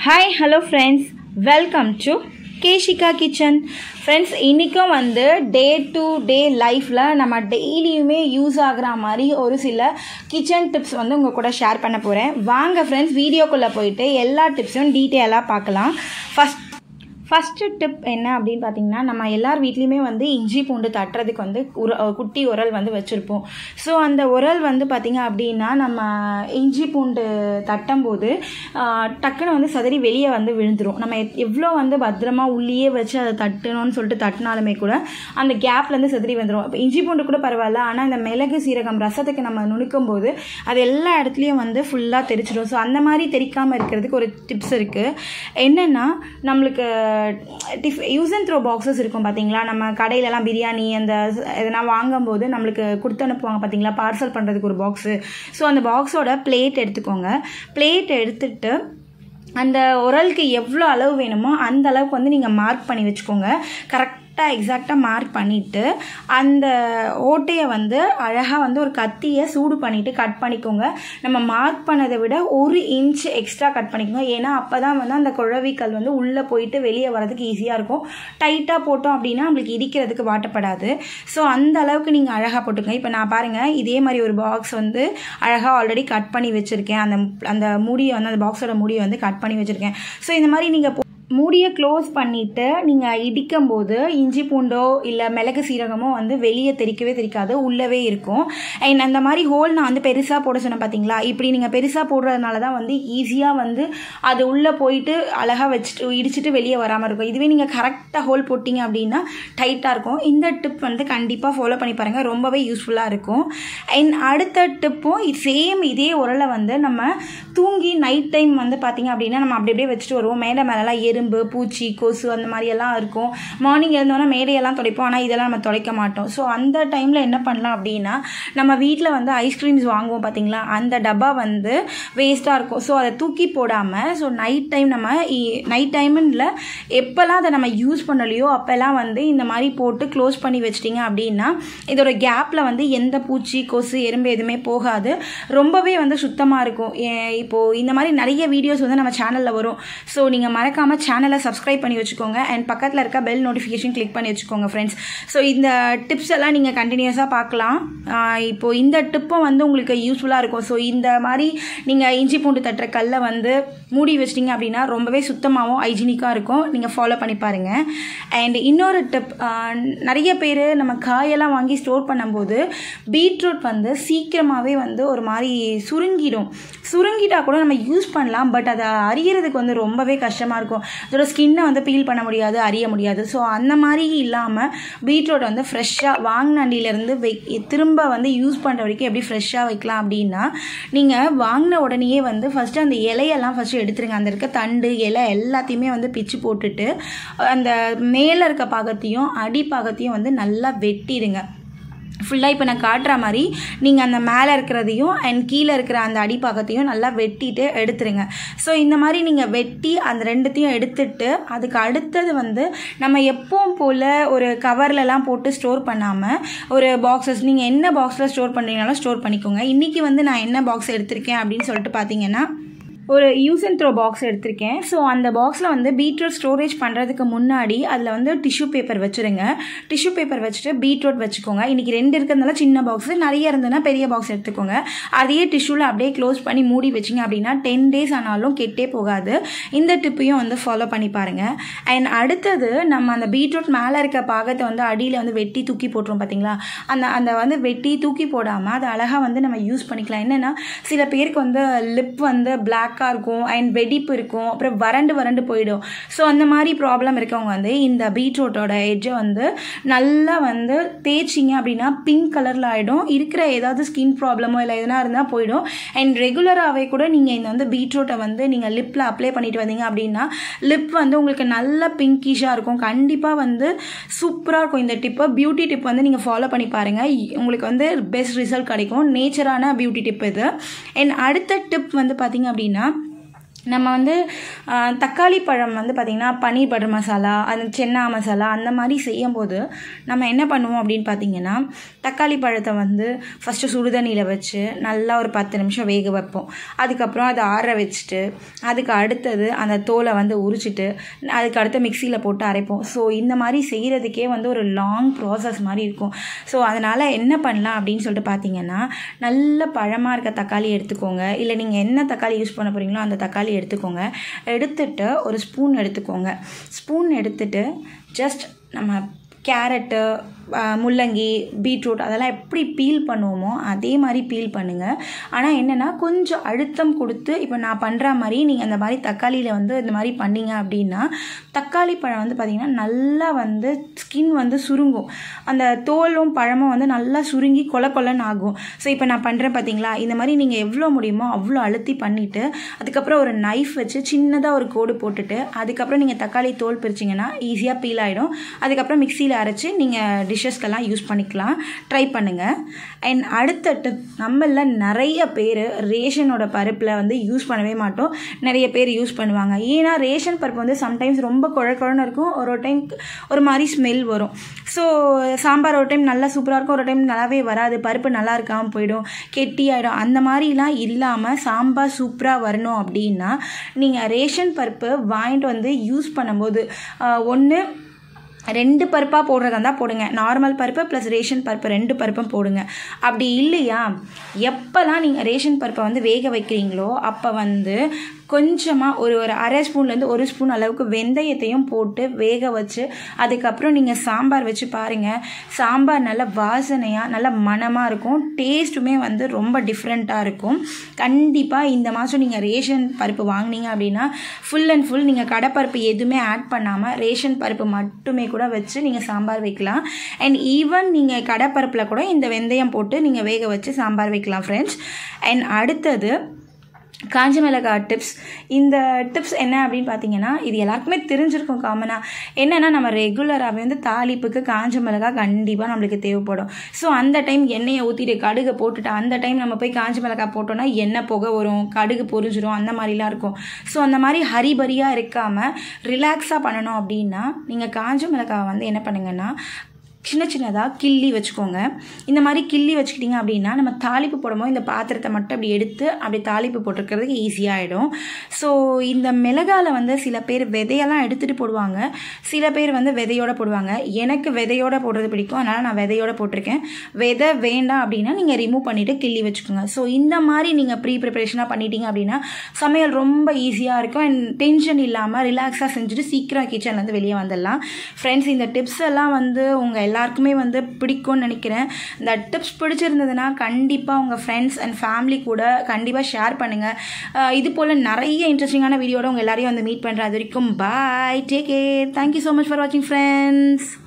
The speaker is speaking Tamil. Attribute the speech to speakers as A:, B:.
A: hi hello friends welcome to Keshika kitchen friends இன்றைக்கும் வந்து டே டு டே லைஃப்பில் நம்ம டெய்லியுமே யூஸ் ஆகுற மாதிரி ஒரு சில கிச்சன் டிப்ஸ் வந்து உங்கள் கூட ஷேர் பண்ண போகிறேன் வாங்க ஃப்ரெண்ட்ஸ் வீடியோக்குள்ளே போயிட்டு எல்லா டிப்ஸும் டீட்டெயிலாக பார்க்கலாம் ஃபஸ்ட் ஃபஸ்ட்டு டிப் என்ன அப்படின்னு பார்த்தீங்கன்னா நம்ம எல்லார் வீட்லேயுமே வந்து இஞ்சி பூண்டு தட்டுறதுக்கு வந்து உர குட்டி உரல் வந்து வச்சுருப்போம் ஸோ அந்த உரல் வந்து பார்த்திங்க அப்படின்னா நம்ம இஞ்சி பூண்டு தட்டும்போது ஆஹ், டக்குன்னு வந்து சதறி வெளியே வந்து விழுந்துரும் நம்ம எத்- எவ்வளோ வந்து பத்திரமா உள்ளேயே வச்சு அதை தட்டணும்னு சொல்லிட்டு தட்டினாலுமே கூட அந்த கேப்லேருந்து சதறி வந்துடும் இப்போ இஞ்சி பூண்டு கூட பரவாயில்ல ஆனால் இந்த மிளகு சீரகம் ரசத்துக்கு நம்ம நுணுக்கும் போது அது எல்லா இடத்துலையும் வந்து ஃபுல்லாக தெரிச்சிடும் ஸோ அந்த மாதிரி தெரிக்காமல் இருக்கிறதுக்கு ஒரு டிப்ஸ் இருக்குது என்னென்னா நம்மளுக்கு டிஃப் யூஸ் அண்ட் த்ரோ பாக்ஸஸ் இருக்கும் பார்த்தீங்களா நம்ம கடையிலலாம் பிரியாணி அந்த எதனா வாங்கும்போது நம்மளுக்கு கொடுத்து அனுப்புவாங்க பார்த்தீங்களா பார்சல் பண்ணுறதுக்கு ஒரு பாக்ஸு ஸோ அந்த பாக்ஸோட பிளேட் எடுத்துக்கோங்க பிளேட் எடுத்துட்டு அந்த உரலுக்கு எவ்வளோ அளவு வேணுமோ அந்த அளவுக்கு வந்து நீங்கள் மார்க் பண்ணி வச்சுக்கோங்க கரெக்டாக எக்ஸாக்டாக மார்க் பண்ணிவிட்டு அந்த ஓட்டையை வந்து அழகாக வந்து ஒரு கத்தியை சூடு பண்ணிவிட்டு கட் பண்ணிக்கோங்க நம்ம மார்க் பண்ணதை விட ஒரு இன்ச் எக்ஸ்ட்ரா கட் பண்ணிக்கோங்க ஏன்னா அப்போ தான் வந்து அந்த குழவிக்கல் வந்து உள்ளே போயிட்டு வெளியே வரதுக்கு ஈஸியாக இருக்கும் டைட்டாக போட்டோம் அப்படின்னா நம்மளுக்கு இடிக்கிறதுக்கு வாட்டப்படாது ஸோ அந்த அளவுக்கு நீங்கள் அழகாக போட்டுக்கோங்க இப்போ நான் பாருங்கள் இதே மாதிரி ஒரு பாக்ஸ் வந்து அழகாக ஆல்ரெடி கட் பண்ணி வச்சுருக்கேன் அந்த அந்த மூடியை வந்து அந்த பாக்ஸோட மூடியை வந்து கட் பண்ணி வச்சுருக்கேன் ஸோ இந்த மாதிரி நீங்கள் மூடியை க்ளோஸ் பண்ணிவிட்டு நீங்கள் இடிக்கும் போது இஞ்சி பூண்டோ இல்லை மிளகு சீரகமோ வந்து வெளியே தெரிக்கவே தெரிக்காது உள்ளவே இருக்கும் அண்ட் அந்த மாதிரி ஹோல் நான் வந்து பெருசாக போட சொன்னேன் பார்த்தீங்களா இப்படி நீங்கள் பெருசாக போடுறதுனால தான் வந்து ஈஸியாக வந்து அது உள்ளே போயிட்டு அழகாக வச்சுட்டு இடிச்சிட்டு வெளியே வராமல் இருக்கும் இதுவே நீங்கள் கரெக்டாக ஹோல் போட்டிங்க அப்படின்னா டைட்டாக இருக்கும் இந்த டிப் வந்து கண்டிப்பாக ஃபாலோ பண்ணி பாருங்கள் ரொம்பவே யூஸ்ஃபுல்லாக இருக்கும் அண்ட் அடுத்த டிப்பும் சேம் இதே உரலை வந்து நம்ம தூங்கி நைட் டைம் வந்து பார்த்தீங்க அப்படின்னா நம்ம அப்படி அப்படியே வச்சுட்டு வருவோம் மேடை மேலெலாம் எறும்பு பூச்சி கொசு அந்த மாதிரி எல்லாம் இருக்கும் மார்னிங் எழுந்தோன்னா மேடையெல்லாம் துடைப்போம் ஆனால் இதெல்லாம் நம்ம துடைக்க மாட்டோம் ஸோ அந்த டைமில் என்ன பண்ணலாம் அப்படின்னா நம்ம வீட்டில் வந்து ஐஸ்கிரீம்ஸ் வாங்குவோம் பார்த்தீங்களா அந்த டப்பா வந்து வேஸ்ட்டாக இருக்கும் ஸோ அதை தூக்கி போடாமல் ஸோ நைட் டைம் நம்ம நைட் டைமுன்னு எப்போல்லாம் அதை நம்ம யூஸ் பண்ணலையோ அப்போல்லாம் வந்து இந்த மாதிரி போட்டு க்ளோஸ் பண்ணி வச்சிட்டிங்க அப்படின்னா இதோட கேப்பில் வந்து எந்த பூச்சி கொசு எறும்பு எதுவுமே போகாது ரொம்பவே வந்து சுத்தமாக இருக்கும் ஏ- இப்போ இந்த மாதிரி நிறைய வீடியோஸ் வந்து நம்ம சேனலில் வரும் ஸோ நீங்கள் மறக்காமல் சேனலை சப்ஸ்கிரைப் பண்ணி வச்சுக்கோங்க அண்ட் பக்கத்தில் இருக்க பெல் நோட்டிஃபிகேஷன் கிளிக் பண்ணி வச்சுக்கோங்க ஃப்ரெண்ட்ஸ் ஸோ இந்த டிப்ஸ் எல்லாம் நீங்கள் கண்டினியூஸாக பார்க்கலாம் ஆஹ் இப்போ இந்த டிப்பும் வந்து உங்களுக்கு யூஸ்ஃபுல்லாக இருக்கும் ஸோ இந்த மாதிரி நீங்கள் இஞ்சி பூண்டு தட்டுற கல்லை வந்து மூடி வச்சிட்டிங்க அப்படின்னா ரொம்பவே சுத்தமாகவும் ஹைஜீனிக்காக இருக்கும் நீங்கள் ஃபாலோ பண்ணி பாருங்கள் அண்ட் இன்னொரு டிப் நிறைய பேர் நம்ம காயெல்லாம் வாங்கி ஸ்டோர் பண்ணும்போது பீட்ரூட் வந்து சீக்கிரமாகவே வந்து ஒரு மாதிரி சுருங்கிடும் சுருங்கிட்டா கூட நம்ம யூஸ் பண்ணலாம் பட் அதை அறியறதுக்கு வந்து ரொம்பவே கஷ்டமாக இருக்கும் அதோட ஸ்கின்னை வந்து பீல் பண்ண முடியாது அறிய முடியாது ஸோ அந்த மாதிரி இல்லாமல் பீட்ரூட் வந்து ஃப்ரெஷ்ஷாக வாங்கினண்டிலேருந்து வை திரும்ப வந்து யூஸ் பண்ணுற வரைக்கும் எப்படி ஃப்ரெஷ்ஷாக வைக்கலாம் அப்படின்னா நீங்கள் வாங்கின உடனேயே வந்து ஃபஸ்ட்டு அந்த இலையெல்லாம் ஃபஸ்ட்டு எடுத்துருங்க அந்த இருக்க தண்டு இலை எல்லாத்தையுமே வந்து பிச்சு போட்டுட்டு அந்த மேலே இருக்க பாகத்தையும் அடி பாகத்தையும் வந்து நல்லா வெட்டிடுங்க ஃபுல்லாக இப்போ நான் காட்டுற மாதிரி நீங்கள் அந்த மேலே இருக்கிறதையும் அண்ட் கீழே இருக்கிற அந்த அடிப்பாகத்தையும் நல்லா வெட்டிட்டு எடுத்துருங்க ஸோ இந்த மாதிரி நீங்கள் வெட்டி அந்த ரெண்டுத்தையும் எடுத்துட்டு அதுக்கு அடுத்தது வந்து நம்ம எப்பவும் போல் ஒரு கவர்லலாம் போட்டு ஸ்டோர் பண்ணாமல் ஒரு பாக்ஸஸ் நீங்கள் என்ன பாக்ஸில் ஸ்டோர் பண்ணுறீங்கனாலும் ஸ்டோர் பண்ணிக்கோங்க இன்றைக்கி வந்து நான் என்ன பாக்ஸ் எடுத்திருக்கேன் அப்படின்னு சொல்லிட்டு பார்த்தீங்கன்னா ஒரு யூஸ் அண்ட் த்ரோ பாக்ஸ் எடுத்திருக்கேன் ஸோ அந்த பாக்ஸில் வந்து பீட்ரூட் ஸ்டோரேஜ் பண்ணுறதுக்கு முன்னாடி அதில் வந்து டிஷ்யூ பேப்பர் வச்சுருங்க டிஷ்யூ பேப்பர் வச்சுட்டு பீட்ரூட் வச்சுக்கோங்க இன்றைக்கி ரெண்டு இருக்கிறதுனால சின்ன பாக்ஸ் நிறைய இருந்ததுன்னா பெரிய பாக்ஸ் எடுத்துக்கோங்க அதையே டிஷ்யூவில் அப்படியே க்ளோஸ் பண்ணி மூடி வச்சிங்க அப்படின்னா டென் டேஸ் ஆனாலும் கெட்டே போகாது இந்த டிப்பையும் வந்து ஃபாலோ பண்ணி பாருங்கள் அண்ட் அடுத்தது நம்ம அந்த பீட்ரூட் மேலே இருக்க பாகத்தை வந்து அடியில் வந்து வெட்டி தூக்கி போட்டுரும் பார்த்தீங்களா அந்த அந்த வந்து வெட்டி தூக்கி போடாமல் அதை அழகாக வந்து நம்ம யூஸ் பண்ணிக்கலாம் என்னென்னா சில பேருக்கு வந்து லிப் வந்து பிளாக்காக இருக்கும் அண்ட் வெடிப்பு இருக்கும் அப்புறம் வறண்டு வறண்டு போயிடும் ஸோ அந்த மாதிரி ப்ராப்ளம் இருக்கவங்க வந்து இந்த பீட்ரூட்டோட எட்ஜை வந்து நல்லா வந்து தேய்ச்சிங்க அப்படின்னா பிங்க் கலரில் ஆகிடும் இருக்கிற ஏதாவது ஸ்கின் ப்ராப்ளமோ இல்லை எதனா இருந்தால் போயிடும் அண்ட் ரெகுலராகவே கூட நீங்கள் இந்த வந்து பீட்ரூட்டை வந்து நீங்கள் லிப்பில் அப்ளை பண்ணிட்டு வந்தீங்க அப்படின்னா லிப் வந்து உங்களுக்கு நல்ல பிங்கிஷாக இருக்கும் கண்டிப்பாக வந்து சூப்பராக இருக்கும் இந்த டிப்பை பியூட்டி டிப் வந்து நீங்கள் ஃபாலோ பண்ணி பாருங்கள் உங்களுக்கு வந்து பெஸ்ட் ரிசல்ட் கிடைக்கும் நேச்சரான பியூட்டி டிப் இது அண்ட் அடுத்த டிப் வந்து பார்த்தீங்க அப்படின்னா நம்ம வந்து ஆஹ், தக்காளி பழம் வந்து பார்த்திங்கன்னா பன்னீர் பட்டர் மசாலா அந்த சென்னா மசாலா அந்த மாதிரி செய்யும்போது நம்ம என்ன பண்ணுவோம் அப்படின்னு பார்த்தீங்கன்னா தக்காளி பழத்தை வந்து ஃபஸ்ட்டு சுடுதண்ணியில் வச்சு நல்லா ஒரு பத்து நிமிஷம் வேக வைப்போம் அதுக்கப்புறம் அதை ஆற வச்சுட்டு அதுக்கு அடுத்தது அந்த தோலை வந்து உரிச்சிட்டு அதுக்கு அடுத்து மிக்சியில் போட்டு அரைப்போம் ஸோ இந்த மாதிரி செய்கிறதுக்கே வந்து ஒரு லாங் ப்ராசஸ் மாதிரி இருக்கும் ஸோ அதனால் என்ன பண்ணலாம் அப்படின்னு சொல்லிட்டு பார்த்தீங்கன்னா நல்ல பழமாக இருக்க தக்காளி எடுத்துக்கோங்க இல்லை நீங்கள் என்ன தக்காளி யூஸ் பண்ண போகிறீங்களோ அந்த தக்காளி எடுத்துக்கோங்க எடுத்துட்டு ஒரு ஸ்பூன் எடுத்துக்கோங்க ஸ்பூன் எடுத்துட்டு ஜஸ்ட் நம்ம கேரட்டு ஆஹ், முள்ளங்கி பீட்ரூட் அதெல்லாம் எப்படி பீல் பண்ணுவோமோ அதே மாதிரி பீல் பண்ணுங்கள் ஆனால் என்னென்னா கொஞ்சம் அழுத்தம் கொடுத்து இப்போ நான் பண்ணுற மாதிரி நீங்கள் அந்த மாதிரி தக்காளியில் வந்து இந்த மாதிரி பண்ணீங்க அப்படின்னா தக்காளி பழம் வந்து பார்த்திங்கன்னா நல்லா வந்து ஸ்கின் வந்து சுருங்கும் அந்த தோலும் பழமும் வந்து நல்லா சுருங்கி கொல கொலன்னு ஆகும் ஸோ இப்போ நான் பண்ணுறேன் பார்த்தீங்களா இந்த மாதிரி நீங்கள் எவ்வளோ முடியுமோ அவ்வளோ அழுத்தி பண்ணிவிட்டு அதுக்கப்புறம் ஒரு நைஃப் வச்சு சின்னதாக ஒரு கோடு போட்டுட்டு அதுக்கப்புறம் நீங்கள் தக்காளி தோல் பிரிச்சிங்கன்னா ஈஸியாக பீல் ஆகிடும் அதுக்கப்புறம் மிக்சியில் அரைச்சி நீங்கள் டிஷ்ஷஸ்க்கெல்லாம் யூஸ் பண்ணிக்கலாம் ட்ரை பண்ணுங்கள் அண்ட் அடுத்த டிப் நம்மள நிறைய பேர் ரேஷனோட பருப்பில் வந்து யூஸ் பண்ணவே மாட்டோம் நிறைய பேர் யூஸ் பண்ணுவாங்க ஏன்னா ரேஷன் பருப்பு வந்து சம்டைம்ஸ் ரொம்ப குழ குழன்னு இருக்கும் ஒரு ஒரு டைம் ஒரு மாதிரி ஸ்மெல் வரும் ஸோ சாம்பார் ஒரு டைம் நல்லா சூப்பராக இருக்கும் ஒரு டைம் நல்லாவே வராது பருப்பு நல்லா இருக்காமல் போயிடும் கெட்டி ஆகிடும் அந்த மாதிரிலாம் இல்லாமல் சாம்பார் சூப்பராக வரணும் அப்படின்னா நீங்கள் ரேஷன் பருப்பு வாங்கிட்டு வந்து யூஸ் பண்ணும்போது ஒன்று ரெண்டு பருப்பாக போடுறதா இருந்தால் போடுங்க நார்மல் பருப்பு ப்ளஸ் ரேஷன் பருப்பு ரெண்டு பருப்பும் போடுங்க அப்படி இல்லையா எப்போல்லாம் நீங்கள் ரேஷன் பருப்பை வந்து வேக வைக்கிறீங்களோ அப்போ வந்து கொஞ்சமாக ஒரு ஒரு அரை ஸ்பூன்லேருந்து ஒரு ஸ்பூன் அளவுக்கு வெந்தயத்தையும் போட்டு வேக வச்சு அதுக்கப்புறம் நீங்கள் சாம்பார் வச்சு பாருங்கள் சாம்பார் நல்ல வாசனையாக நல்ல மணமாக இருக்கும் டேஸ்ட்டுமே வந்து ரொம்ப டிஃப்ரெண்ட்டாக இருக்கும் கண்டிப்பாக இந்த மாதம் நீங்கள் ரேஷன் பருப்பு வாங்குனீங்க அப்படின்னா ஃபுல் அண்ட் ஃபுல் நீங்கள் கடைப்பருப்பு எதுவுமே ஆட் பண்ணாமல் ரேஷன் பருப்பு மட்டுமே கூட வச்சு நீங்கள் சாம்பார் வைக்கலாம் அண்ட் ஈவன் நீங்கள் கடைப்பருப்பில் கூட இந்த வெந்தயம் போட்டு நீங்கள் வேக வச்சு சாம்பார் வைக்கலாம் ஃப்ரெண்ட்ஸ் அண்ட் அடுத்தது காஞ்ச மிளகாய் டிப்ஸ் இந்த டிப்ஸ் என்ன அப்படின்னு பார்த்தீங்கன்னா இது எல்லாருக்குமே தெரிஞ்சிருக்கும் காமனாக என்னென்னா நம்ம ரெகுலராகவே வந்து தாளிப்புக்கு காஞ்ச மிளகாய் கண்டிப்பாக நம்மளுக்கு தேவைப்படும் ஸோ அந்த டைம் எண்ணெயை ஊற்றிட்டு கடுகு போட்டுட்டு அந்த டைம் நம்ம போய் காஞ்ச மிளகாய் போட்டோம்னா எண்ணெய் புகை வரும் கடுகு பொரிஞ்சிரும் அந்த மாதிரிலாம் இருக்கும் ஸோ அந்த மாதிரி ஹரிபரியாக இருக்காமல் ரிலாக்ஸாக பண்ணணும் அப்படின்னா நீங்கள் காஞ்ச மிளகாய் வந்து என்ன பண்ணுங்கன்னா சின்ன சின்னதாக கிள்ளி வச்சுக்கோங்க இந்த மாதிரி கிள்ளி வச்சுக்கிட்டிங்க அப்படின்னா நம்ம தாளிப்பு போடும்போது இந்த பாத்திரத்தை மட்டும் அப்படி எடுத்து அப்படி தாளிப்பு போட்டிருக்கிறதுக்கு ஈஸியாகிடும் ஸோ இந்த மிளகால வந்து சில பேர் விதையெல்லாம் எடுத்துகிட்டு போடுவாங்க சில பேர் வந்து விதையோட போடுவாங்க எனக்கு விதையோட போடுறது பிடிக்கும் அதனால் நான் விதையோட போட்டிருக்கேன் விதை வேண்டாம் அப்படின்னா நீங்கள் ரிமூவ் பண்ணிவிட்டு கிள்ளி வச்சுக்கோங்க ஸோ இந்த மாதிரி நீங்கள் ப்ரீ ப்ரிப்பரேஷனாக பண்ணிட்டீங்க அப்படின்னா சமையல் ரொம்ப ஈஸியாக இருக்கும் அண்ட் டென்ஷன் இல்லாமல் ரிலாக்ஸாக செஞ்சுட்டு சீக்கிரம் கிச்சன்லேருந்து வெளியே வந்துடலாம் ஃப்ரெண்ட்ஸ் இந்த டிப்ஸ் எல்லாம் வந்து உங்கள் எல்லாருக்குமே வந்து பிடிக்கும்னு நினைக்கிறேன் இந்த டிப்ஸ் பிடிச்சிருந்ததுன்னா கண்டிப்பாக உங்கள் ஃப்ரெண்ட்ஸ் அண்ட் ஃபேமிலி கூட கண்டிப்பாக ஷேர் பண்ணுங்கள் இது போல் நிறைய இன்ட்ரெஸ்டிங்கான வீடியோட உங்கள் எல்லாரையும் வந்து மீட் பண்ணுறேன் அது வரைக்கும் bye take care thank you so much for வாட்சிங் ஃப்ரெண்ட்ஸ்